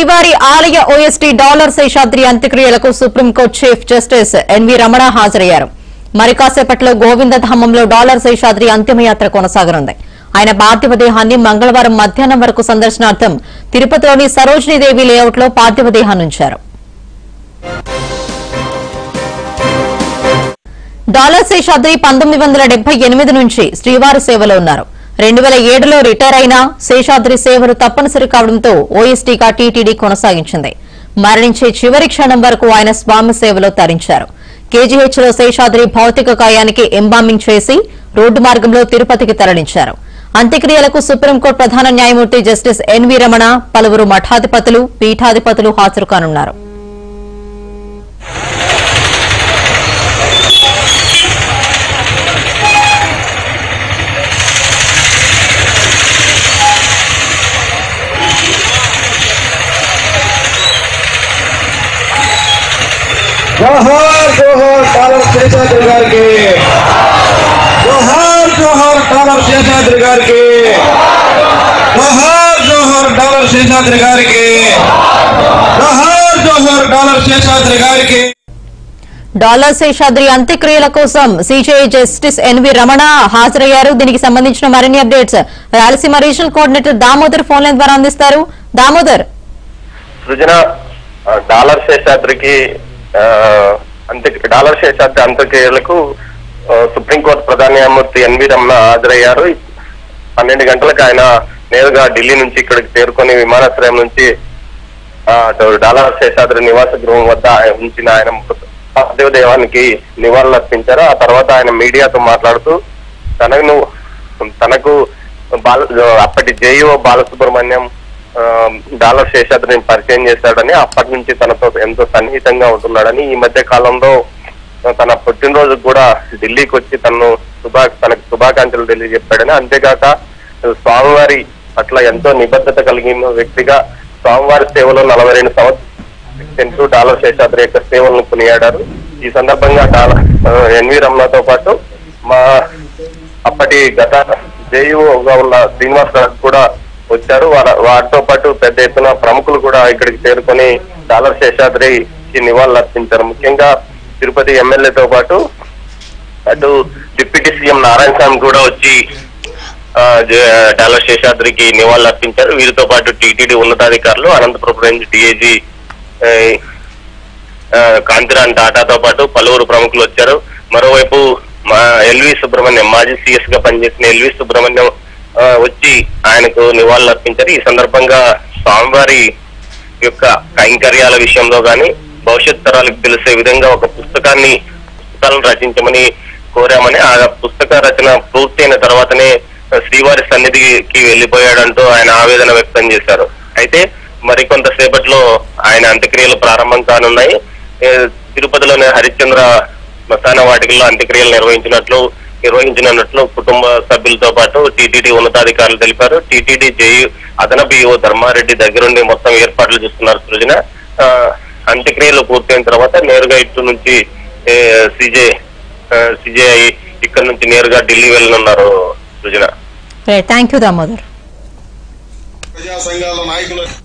శ్రీవారి ఆలయ OST dollar Seshadri అంత్యక్రియలకు supreme court chief justice NV Ramana హాజరయ్యారు మరి కాసేపట్లో గోవిందధామంలో డాలర్ శేషాద్రి అంతిమయాత్ర కొనసాగనుంది ఆయన పార్థివ దేహాన్ని మంగళవారం మధ్యాహ్నం వరకు సందర్శనార్థం తిరుపతిలోని సరోజినీదేవి లేఅవుట్లో పార్థివ దేహాన్నుంచారు డాలర్ శేషాద్రి పంతొమ్మిది వందల డెబ్బై ఎనిమిది నుంచి శ్రీవారి సేవలో ఉన్నారు రెండు వేల ఏడులో రిటైర్ అయిన శేషాద్రి సేవలు తప్పనిసరి కావడంతో ఓఎస్టీగా టీటీడీ కొనసాగించింది మరణించే చివరి క్షణం వరకు ఆయన స్వామి సేవలో తరించారు కేజీహెచ్ లో శేషాద్రి భౌతిక కాయానికి ఎంబామింగ్ చేసి రోడ్డు మార్గంలో తిరుపతికి తరలించారు అంత్యక్రియలకు సుప్రీంకోర్టు ప్రధాన న్యాయమూర్తి జస్టిస్ ఎన్వీ రమణ పలువురు మఠాధిపతులు పీఠాధిపతులు హాజరు కానున్నారు జోహార్ జోహార్ డాలర్ శేషాద్రి గారికి జోహార్ జోహార్ డాలర్ శేషాద్రి గారికి జోహార్ జోహార్ డాలర్ శేషాద్రి గారికి జోహార్ జోహార్ డాలర్ శేషాద్రి గారికి డాలర్ శేషాద్రి అంత్యక్రియల కోసం సీజేఐ జస్టిస్ ఎన్వి రమణ హాజరయ్యారు దీనికి సంబంధించిన మరిన్ని updates Rayalaseema regional coordinator Damodar phone line ద్వారా అందిస్తారు దామోదర్ సృజన ఆ, డాలర్ శేషాద్రికి ఆ, అంత్య డాలర్ శేషాద్రి అంత్యక్రియలకు ఆ, సుప్రీంకోర్టు ప్రధాన న్యాయమూర్తి ఎన్వి రమణ హాజరయ్యారు పన్నెండు గంటలకు ఆయన నేరుగా ఢిల్లీ నుంచి ఇక్కడికి చేరుకొని విమానాశ్రయం నుంచి ఆ, డాలర్ శేషాద్రి నివాస గృహం వద్ద ఆయన ఉంచిన ఆయన పార్థివ దేవానికి నివాళులు అర్పించారు ఆ తర్వాత ఆయన మీడియాతో మాట్లాడుతూ తనను తనకు బాల అప్పటి జేఈఓ బాలసుబ్రహ్మణ్యం ఆ, డాలర్ శేషాద్రిని పరిచయం చేశాడని అప్పటి నుంచి తనతో ఎంతో సన్నిహితంగా ఉంటున్నాడని ఈ మధ్య కాలంలో తన పుట్టినరోజు కూడా ఢిల్లీకి వచ్చి తనను శుభా తనకు శుభాకాంక్షలు తెలియజెప్పాడని అంతేకాక స్వామివారి పట్ల ఎంతో నిబద్ధత కలిగిన వ్యక్తిగా స్వామివారి సేవలో నలభై రెండు సంవత్సరాలు డాలర్ శేషాద్రి యొక్క సేవలను కొనియాడారు ఈ సందర్భంగా డాలర్ ఆ, ఎన్వి రమణతో పాటు మా అప్పటి గత జేఈఓగా ఉన్న శ్రీనివాస్ రాజు కూడా వచ్చారు వార- వారితో పాటు పెద్ద ఎత్తున ప్రముఖులు కూడా ఇక్కడికి చేరుకొని డాలర్ శేషాద్రికి నివాళులు అర్పించారు ముఖ్యంగా తిరుపతి ఎమ్మెల్యేతో పాటు అటు డిప్యూటీ సీఎం నారాయణ స్వామి కూడా వచ్చి ఆ, జ- డాలర్ శేషాద్రికి నివాళులు అర్పించారు వీరితో పాటు టీటీడీ ఉన్నతాధికారులు అనంతపురం రేంజ్ డిఐజీ కాంతిరాన్ టాటాతో పాటు పలువురు ప్రముఖులు వచ్చారు మరోవైపు మా ఎల్వి సుబ్రహ్మణ్యం మాజీ సీఎస్ గా పనిచేసిన ఎల్వి సుబ్రహ్మణ్యం ఆ, వచ్చి ఆయనకు నివాళులు అర్పించారు ఈ సందర్భంగా స్వామివారి యొక్క కైంకర్యాల విషయంలో గాని భవిష్యత్ తరాలకు తెలిసే విధంగా ఒక పుస్తకాన్ని పుస్తకాలను రచించమని కోరామని ఆ పుస్తక రచన పూర్తయిన తర్వాతనే శ్రీవారి సన్నిధికి వెళ్లిపోయాడంటూ ఆయన ఆవేదన వ్యక్తం చేశారు అయితే మరికొంతసేపట్లో ఆయన అంత్యక్రియలు ప్రారంభం కానున్నాయి ఏ, తిరుపతిలోని హరిశ్చంద్ర శ్మశాన వాటికల్లో అంత్యక్రియలు నిర్వహించినట్లు నిర్వహించనున్నట్లు కుటుంబ సభ్యులతో పాటు టీటీడీ ఉన్నతాధికారులు తెలిపారు టీటీడీ జేయు అదనపు ఈఓ ధర్మారెడ్డి దగ్గరుండి మొత్తం ఏర్పాట్లు చేస్తున్నారు సృజన ఆ, అంత్యక్రియలు పూర్తయిన తర్వాత నేరుగా ఇటు నుంచి సిజే సిజేఐ ఇక్కడ నుంచి నేరుగా ఢిల్లీ వెళ్ళనున్నారు సృజన థ్యాంక్ యూ దామోదర్ ప్రజా సంఘాల నాయకులు